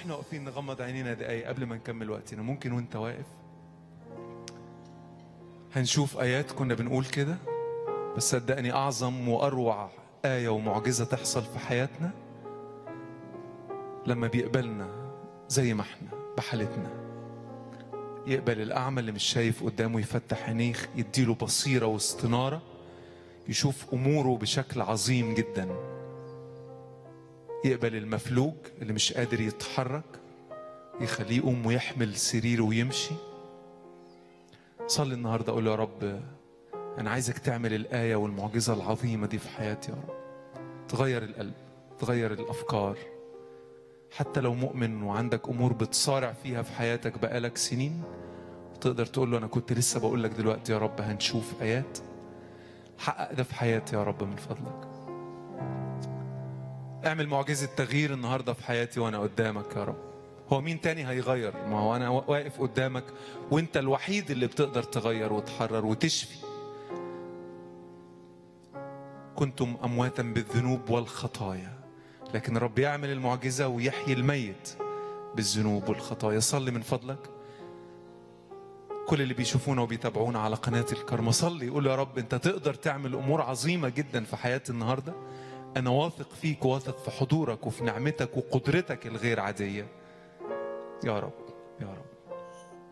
واحنا واقفين نغمض عينينا دقايق قبل ما نكمل وقتنا ممكن وانت واقف هنشوف ايات كنا بنقول كده بس صدقني اعظم واروع ايه ومعجزه تحصل في حياتنا لما بيقبلنا زي ما احنا بحالتنا يقبل الاعمى اللي مش شايف قدامه يفتح عينيه يديله بصيره واستناره يشوف اموره بشكل عظيم جدا يقبل المفلوج اللي مش قادر يتحرك يخليه يقوم ويحمل سريره ويمشي صلي النهارده قول يا رب انا عايزك تعمل الايه والمعجزه العظيمه دي في حياتي يا رب تغير القلب تغير الافكار حتى لو مؤمن وعندك امور بتصارع فيها في حياتك بقالك سنين تقدر تقول له انا كنت لسه بقول لك دلوقتي يا رب هنشوف ايات حقق ده في حياتي يا رب من فضلك اعمل معجزة تغيير النهاردة في حياتي وأنا قدامك يا رب هو مين تاني هيغير ما هو أنا واقف قدامك وأنت الوحيد اللي بتقدر تغير وتحرر وتشفي كنتم أمواتا بالذنوب والخطايا لكن رب يعمل المعجزة ويحيي الميت بالذنوب والخطايا صلي من فضلك كل اللي بيشوفونا وبيتابعونا على قناة الكرمة صلي قول يا رب أنت تقدر تعمل أمور عظيمة جدا في حياتي النهاردة أنا واثق فيك واثق في حضورك وفي نعمتك وقدرتك الغير عادية يا رب يا رب